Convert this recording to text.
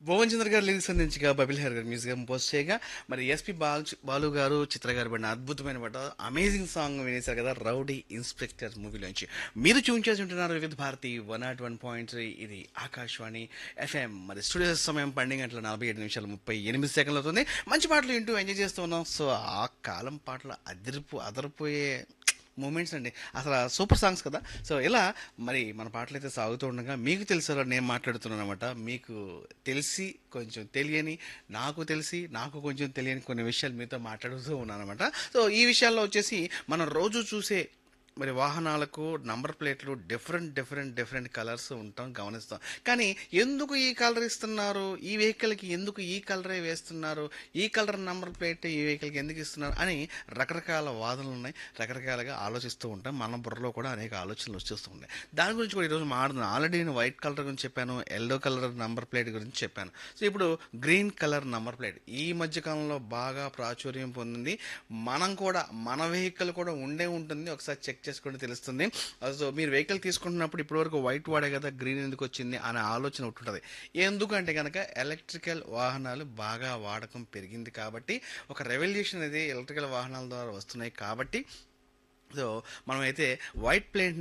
భువన్ చంద్ర garu lyrics అందించగా బబిల్ హెర్ గారు మ్యూజిక్ కంపోజ్ చేయగా మరి ఎస్పి బాలు బాలు గారు చిత్ర గారు పడిన అద్భుతమైన పాట అమేజింగ్ సాంగ్ వినేశారు కదా రౌడీ ఇన్స్పెక్టర్ మూవీలోంచి మీరు చూన్ చేసి ఉంటున్నారు Vividh Bharati one naught one point three ఇది ఆకాశవాణి ఎఫ్ఎం మరి స్టూడియో సమయం పన్నెండు గంటల నలభై ఏడు నిమిషాలు ముప్పై ఎనిమిది సెకండ్లు అవుతుంది మంచి పాటలు వింటూ ఎంజాయ్ చేస్తూ ఉన్నాం సో ఆ కాలం పాటలు అదిరిపో అదరిపోయే మూమెంట్స్ అండి అసలు సూపర్ సాంగ్స్ కదా సో ఇలా మరి మన పాటలు అయితే సాగుతూ ఉండగా మీకు తెలుసా నేను మాట్లాడుతున్నాను అనమాట మీకు తెలిసి కొంచెం తెలియని నాకు తెలిసి నాకు కొంచెం తెలియని కొన్ని విషయాలు మీతో మాట్లాడుతూ ఉన్నాను అనమాట సో ఈ విషయాల్లో వచ్చేసి మనం రోజు చూసే మరి వాహనాలకు నంబర్ ప్లేట్లు డిఫరెంట్ డిఫరెంట్ డిఫరెంట్ కలర్స్ ఉంటాం గమనిస్తాం కానీ ఎందుకు ఈ కలర్ ఇస్తున్నారు ఈ వెహికల్కి ఎందుకు ఈ కలరే వేస్తున్నారు ఈ కలర్ నంబర్ ప్లేట్ ఈ వెహికల్కి ఎందుకు ఇస్తున్నారు అని రకరకాల వాదనలు ఉన్నాయి రకరకాలుగా ఆలోచిస్తూ ఉంటాం మన బుర్రలో కూడా అనేక ఆలోచనలు వచ్చేస్తూ ఉన్నాయి దాని గురించి కూడా ఈరోజు మాట్లాడుతున్నాను ఆల్రెడీ నేను వైట్ కలర్ గురించి చెప్పాను ఎల్లో కలర్ నంబర్ ప్లేట్ గురించి చెప్పాను సో ఇప్పుడు గ్రీన్ కలర్ నంబర్ ప్లేట్ ఈ మధ్య కాలంలో బాగా ప్రాచుర్యం పొందింది మనం కూడా మన వెహికల్ కూడా ఉండే ఉంటుంది ఒకసారి చెక్ చేసుకుంటే తెలుస్తుంది సో మీరు వెహికల్ తీసుకుంటున్నప్పుడు ఇప్పటివరకు వైట్ వాడే కదా గ్రీన్ ఎందుకు వచ్చింది అనే ఆలోచన ఉంటుంది ఎందుకంటే కనుక ఎలక్ట్రికల్ వాహనాలు బాగా వాడకం పెరిగింది కాబట్టి ఒక రెవల్యూషన్ అనేది ఎలక్ట్రికల్ వాహనాల ద్వారా వస్తున్నాయి కాబట్టి సో మనమైతే వైట్ ప్లేట్